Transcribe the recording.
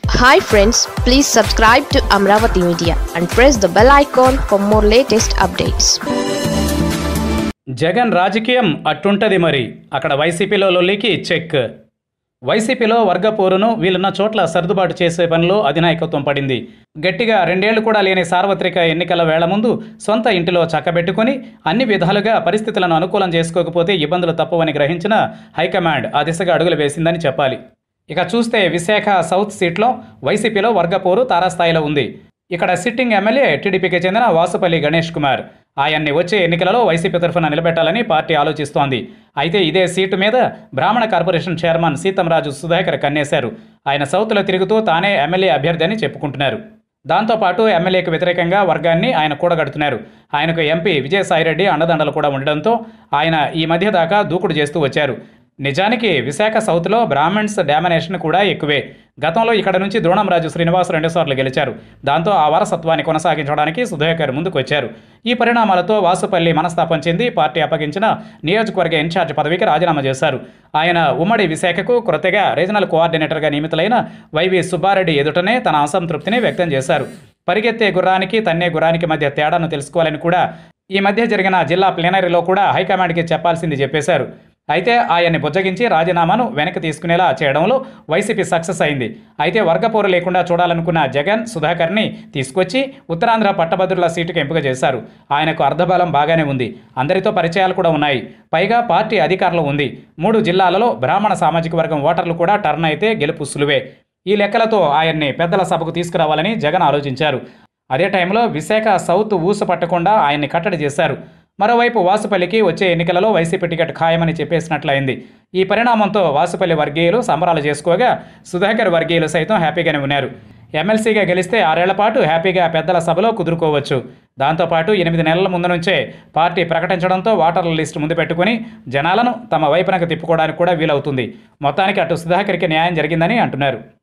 hi friends please subscribe to Amaravati media and press the bell icon for more latest updates Jagan రాజకీయం అట్టుంటది మరి అక్కడ వైసీపీలో లొల్లికి చెక్ వైసీపీలో వర్గపోరును వీలున్న చోట్ల సర్దుబాటు చేసే పనిలో అధినాయకత్వం పడింది గట్టిగా రెండేళ్లు కూడా లేని సార్వత్రిక ఎన్నికల వేళ ముందు సొంత ఇంటిలో చక్కబెట్టుకుని అన్ని విధాలుగా పరిస్థితులను అనుకూలం చేసుకోకపోతే ఇబ్బందులు తప్పవని గ్రహించిన హైకమాండ్ ఆ దిశగా అడుగులు వేసిందని చెప్పాలి ఇక చూస్తే విశాఖ సౌత్ సీట్లో వైసీపీలో వర్గపోరు తారాస్థాయిలో ఉంది ఇక్కడ సిట్టింగ్ ఎమ్మెల్యే టీడీపీకి చెందిన వాసుపల్లి గణేష్ కుమార్ ఆయన్ని వచ్చే ఎన్నికలలో వైసీపీ తరఫున నిలబెట్టాలని పార్టీ ఆలోచిస్తోంది అయితే ఇదే సీటు మీద బ్రాహ్మణ కార్పొరేషన్ చైర్మన్ సీతంరాజు సుధాకర్ కన్నేశారు ఆయన సౌత్లో తిరుగుతూ తానే ఎమ్మెల్యే అభ్యర్థి అని చెప్పుకుంటున్నారు దాంతోపాటు ఎమ్మెల్యేకి వ్యతిరేకంగా వర్గాన్ని ఆయన కూడగడుతున్నారు ఆయనకు ఎంపీ విజయసాయిరెడ్డి అండదండలు కూడా ఉండడంతో ఆయన ఈ మధ్య దాకా దూకుడు చేస్తూ వచ్చారు నిజానికి విశాఖ సౌత్లో బ్రాహ్మణ్స్ డామినేషన్ కూడా ఎక్కువే గతంలో ఇక్కడ నుంచి ద్రోణంరాజు శ్రీనివాస్ రెండుసార్లు గెలిచారు దాంతో ఆ వారసత్వాన్ని కొనసాగించడానికి సుధాకర్ ముందుకు వచ్చారు ఈ పరిణామాలతో వాసుపల్లి మనస్తాపం చెంది పార్టీ అప్పగించిన నియోజకవర్గ ఇన్ఛార్జ్ పదవికి రాజీనామా చేశారు ఆయన ఉమ్మడి విశాఖకు కొత్తగా రీజనల్ కోఆర్డినేటర్గా నియమితులైన వైవి సుబ్బారెడ్డి ఎదుటనే తన అసంతృప్తిని వ్యక్తం చేశారు పరిగెత్తే గుర్రానికి తన్నే గుర్రానికి మధ్య తేడాను తెలుసుకోవాలని కూడా ఈ మధ్య జరిగిన జిల్లా ప్లీనరీలో కూడా హైకమాండ్కి చెప్పాల్సింది చెప్పేశారు అయితే ఆయన్ని బుజ్జగించి రాజీనామాను వెనక్కి తీసుకునేలా చేయడంలో వైసీపీ సక్సెస్ అయింది అయితే వర్గపోరు లేకుండా చూడాలనుకున్న జగన్ సుధాకర్ని తీసుకొచ్చి ఉత్తరాంధ్ర పట్టభద్రుల సీటుకు ఎంపిక చేశారు ఆయనకు అర్ధబలం బాగానే ఉంది అందరితో పరిచయాలు కూడా ఉన్నాయి పైగా పార్టీ అధికారంలో ఉంది మూడు జిల్లాలలో బ్రాహ్మణ సామాజిక వర్గం ఓటర్లు కూడా టర్న్ అయితే గెలుపు సులువే ఈ లెక్కలతో ఆయన్ని పెద్దల సభకు తీసుకురావాలని జగన్ ఆలోచించారు అదే టైంలో విశాఖ సౌత్ ఊసు పట్టకుండా ఆయన్ని కట్టడి చేశారు మరోవైపు వాసుపల్లికి వచ్చే ఎన్నికలలో వైసీపీ టికెట్ ఖాయమని చెప్పేసినట్లయింది ఈ పరిణామంతో వాసుపల్లి వర్గీయులు సంబరాలు చేసుకోగా సుధాకర్ వర్గీయులు సైతం హ్యాపీగానే ఉన్నారు ఎమ్మెల్సీగా గెలిస్తే ఆరేళ్ల పాటు హ్యాపీగా పెద్దల సభలో కుదురుకోవచ్చు దాంతోపాటు ఎనిమిది నెలల ముందు నుంచే పార్టీ ప్రకటించడంతో ఓటర్ల లిస్టు ముందు పెట్టుకుని జనాలను తమ వైపునకు తిప్పుకోవడానికి కూడా వీలవుతుంది మొత్తానికి అటు సుధాకర్కి న్యాయం జరిగిందని అంటున్నారు